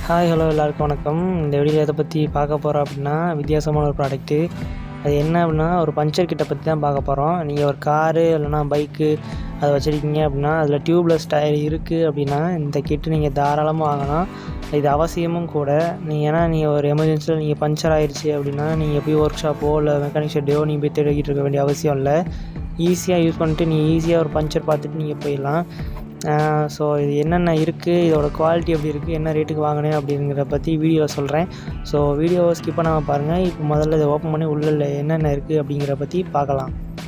hi hello எல்லாருக்கும் வணக்கம் இந்த வீடியோவில் எதை பற்றி பார்க்க போகிறோம் அப்படின்னா வித்தியாசமான ஒரு ப்ராடக்ட்டு அது என்ன அப்படின்னா ஒரு பஞ்சர் கிட்ட பற்றி தான் பார்க்க போகிறோம் நீங்கள் ஒரு காரு இல்லைனா பைக்கு அதை வச்சுருக்கீங்க அப்படின்னா அதில் டியூப்லெஸ் டயர் இருக்குது அப்படின்னா இந்த கிட்டு நீங்கள் தாராளமாக வாங்கலாம் இது அவசியமும் கூட நீங்கள் ஏன்னா நீங்கள் ஒரு எமர்ஜென்சியில் நீங்கள் பஞ்சர் ஆயிடுச்சு அப்படின்னா நீங்கள் போய் ஒர்க் ஷாப்போ இல்லை மெக்கானிக் ஷெட்டையோ நீங்கள் போய் தேடிக்கிட்டு இருக்க வேண்டிய அவசியம் இல்லை ஈஸியாக யூஸ் பண்ணிட்டு நீங்கள் ஈஸியாக ஒரு பஞ்சர் பார்த்துட்டு நீங்கள் போயிடலாம் ஸோ இது என்னென்ன இருக்குது இதோட குவாலிட்டி எப்படி இருக்குது என்ன ரேட்டுக்கு வாங்கினேன் அப்படிங்கிறத பற்றி வீடியோவில் சொல்கிறேன் ஸோ வீடியோவை ஸ்கிப் பண்ணாமல் பாருங்கள் இப்போ முதல்ல இதை ஓப்பன் பண்ணி உள்ள என்னென்ன இருக்குது அப்படிங்கிறத பற்றி பார்க்கலாம்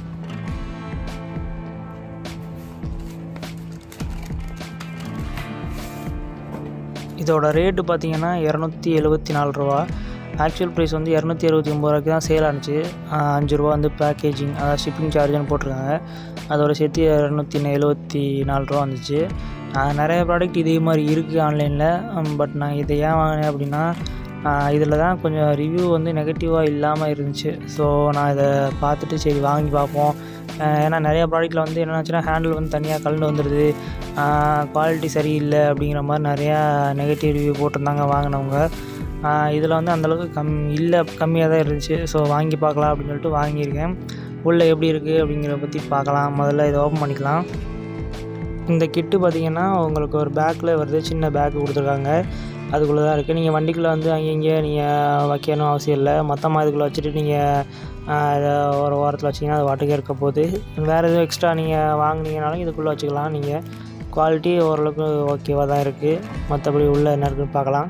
இதோட ரேட்டு பார்த்தீங்கன்னா இரநூத்தி எழுபத்தி நாலு ரூபா ஆக்சுவல் ப்ரைஸ் வந்து இரநூத்தி அறுபத்தி ஒம்பது ரூபாய்க்கு தான் சேல் ஆனிச்சு அஞ்சு ரூபா வந்து பேக்கேஜிங் அதாவது ஷிப்பிங் சார்ஜ்னு போட்டிருக்காங்க அதோட சேர்த்து இரநூத்தி எழுபத்தி நாலு ரூபா வந்துச்சு நிறைய ப்ராடக்ட் இதே மாதிரி இருக்குது ஆன்லைனில் பட் நான் இதை ஏன் வாங்கினேன் அப்படின்னா இதில் தான் கொஞ்சம் ரிவ்யூ வந்து நெகட்டிவாக இல்லாமல் இருந்துச்சு ஸோ நான் இதை பார்த்துட்டு சரி வாங்கி பார்ப்போம் ஏன்னா நிறைய ப்ராடக்ட்டில் வந்து என்னாச்சுன்னா ஹேண்டில் வந்து தனியாக கலந்து வந்துடுது குவாலிட்டி சரியில்லை அப்படிங்கிற மாதிரி நிறையா நெகட்டிவ் ரிவ்யூ போட்டிருந்தாங்க வாங்கினவங்க இதில் வந்து அந்தளவுக்கு கம் இல்லை கம்மியாக தான் இருந்துச்சு ஸோ வாங்கி பார்க்கலாம் அப்படின்னு சொல்லிட்டு வாங்கியிருக்கேன் உள்ளே எப்படி இருக்குது அப்படிங்கிறத பற்றி பார்க்கலாம் முதல்ல இதை ஓப்பன் பண்ணிக்கலாம் இந்த கிட்டு பார்த்திங்கன்னா உங்களுக்கு ஒரு பேக்கில் வருது சின்ன பேக்கு கொடுத்துருக்காங்க அதுக்குள்ளே தான் இருக்குது நீங்கள் வண்டிக்குள்ளே வந்து அங்கங்கே நீங்கள் வைக்கணும் அவசியம் இல்லை மொத்தமாக இதுக்குள்ளே வச்சுட்டு நீங்கள் இதை ஒரு வாரத்தில் வச்சிங்கன்னா அது வாட்டுக்கே இருக்க போகுது வேறு எதுவும் எக்ஸ்ட்ரா நீங்கள் வாங்கினீங்கனாலும் இதுக்குள்ளே வச்சுக்கலாம் நீங்கள் குவாலிட்டி ஓரளவுக்கு ஓகேவாக தான் இருக்குது மற்றபடி உள்ளே என்ன இருக்குன்னு பார்க்கலாம்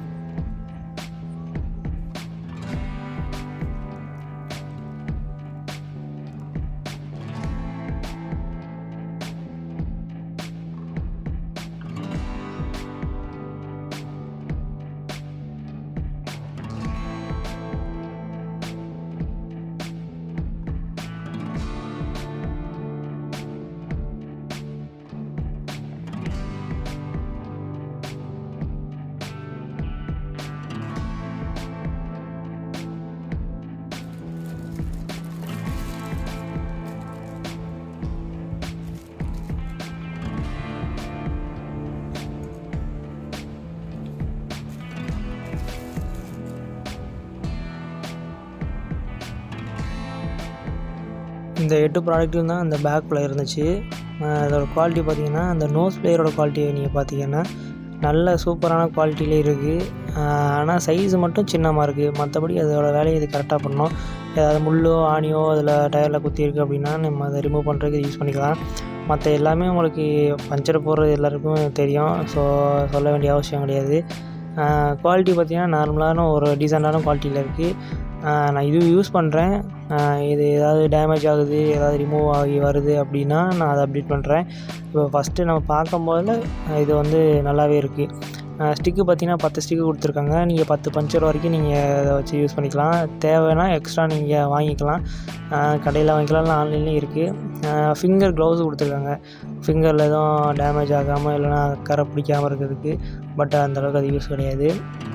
இந்த எட்டு ப்ராடக்ட்டும் தான் அந்த பேக்கில் இருந்துச்சு அதோட குவாலிட்டி பார்த்திங்கன்னா அந்த நோஸ் பிளேயரோட குவாலிட்டியை நீங்கள் பார்த்தீங்கன்னா நல்ல சூப்பரான குவாலிட்டியிலே இருக்குது ஆனால் சைஸ் மட்டும் சின்னமாக இருக்குது மற்றபடி அதோட வேலையை இது கரெக்டாக பண்ணோம் ஏதாவது முள்ளோ ஆணியோ அதில் டயரில் குத்தி இருக்குது அப்படின்னா நம்ம அதை ரிமூவ் பண்ணுறதுக்கு யூஸ் பண்ணிக்கலாம் மற்ற எல்லாமே உங்களுக்கு பஞ்சர் போடுறது எல்லாருக்கும் தெரியும் ஸோ சொல்ல வேண்டிய அவசியம் கிடையாது குவாலிட்டி பார்த்திங்கன்னா நார்மலான ஒரு டீசெண்டான குவாலிட்டியில் இருக்குது நான் இது யூஸ் பண்ணுறேன் இது ஏதாவது டேமேஜ் ஆகுது ஏதாவது ரிமூவ் ஆகி வருது அப்படின்னா நான் அதை அப்டேட் பண்ணுறேன் இப்போ ஃபஸ்ட்டு நம்ம பார்க்கும்போது இது வந்து நல்லாவே இருக்குது ஸ்டிக்கு பார்த்திங்கன்னா பத்து ஸ்டிக்கு கொடுத்துருக்காங்க நீங்கள் பத்து பஞ்சர் வரைக்கும் நீங்கள் அதை வச்சு யூஸ் பண்ணிக்கலாம் தேவைன்னா எக்ஸ்ட்ரா நீங்கள் வாங்கிக்கலாம் கடையில் வாங்கிக்கலாம் இல்லை ஆன்லைன்லேயும் இருக்குது ஃபிங்கர் க்ளவுஸ் கொடுத்துருக்காங்க ஃபிங்கரில் எதுவும் டேமேஜ் ஆகாமல் இல்லைனா கரை பிடிக்காமல் இருக்கிறதுக்கு பட் அந்தளவுக்கு அது யூஸ் கிடையாது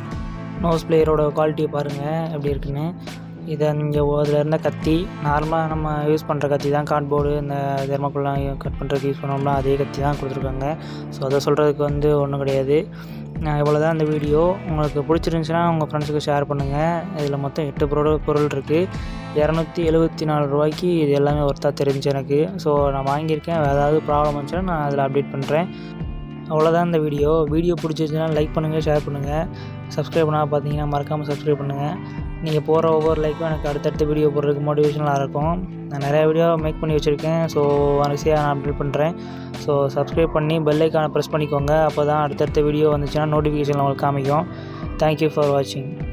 நோஸ் பிளேயரோட குவாலிட்டியை பாருங்கள் எப்படி இருக்குன்னு இதை நீங்கள் அதில் இருந்த கத்தி நார்மலாக நம்ம யூஸ் பண்ணுற கத்தி தான் கார்ட்போர்டு இந்த தெர்மக்குள்ளலாம் கட் பண்ணுறதுக்கு யூஸ் பண்ணோம்னா அதே கத்தி தான் கொடுத்துருக்காங்க ஸோ அதை சொல்கிறதுக்கு வந்து ஒன்றும் கிடையாது இவ்வளோ தான் இந்த வீடியோ உங்களுக்கு பிடிச்சிருந்துச்சின்னா உங்கள் ஃப்ரெண்ட்ஸுக்கு ஷேர் பண்ணுங்கள் இதில் மொத்தம் எட்டு பொருள் பொருள் இருக்குது இரநூத்தி எழுபத்தி நாலு ரூபாய்க்கு இது எல்லாமே ஒர்த்தாக தெரிஞ்சு எனக்கு ஸோ நான் வாங்கியிருக்கேன் வேறு ஏதாவது ப்ராப்ளம் வந்துச்சுன்னா நான் அதில் அப்டேட் பண்ணுறேன் அவ்வளோதான் இந்த வீடியோ வீடியோ பிடிச்சிருச்சுன்னா லைக் பண்ணுங்கள் ஷேர் பண்ணுங்கள் சப்ஸ்கிரைப் பண்ணால் பார்த்தீங்கன்னா மறக்காமல் சப்ஸ்கிரைப் பண்ணுங்கள் நீங்கள் போகிற ஒவ்வொரு லைக்கும் எனக்கு அடுத்தடுத்த வீடியோ போடுறதுக்கு மோட்டிவேஷனலாக இருக்கும் நான் நிறையா வீடியோ மேக் பண்ணி வச்சுருக்கேன் ஸோ வரிசையாக நான் அப்டேட் பண்ணுறேன் ஸோ சப்ஸ்கிரைப் பண்ணி பெல் ஐக்கானை ப்ரெஸ் பண்ணிக்கோங்க அப்போ தான் அடுத்தடுத்த வீடியோ வந்துச்சுன்னா நோட்டிஃபிகேஷன் உங்களுக்கு காமிக்கும் தேங்க்யூ ஃபார் வாட்சிங்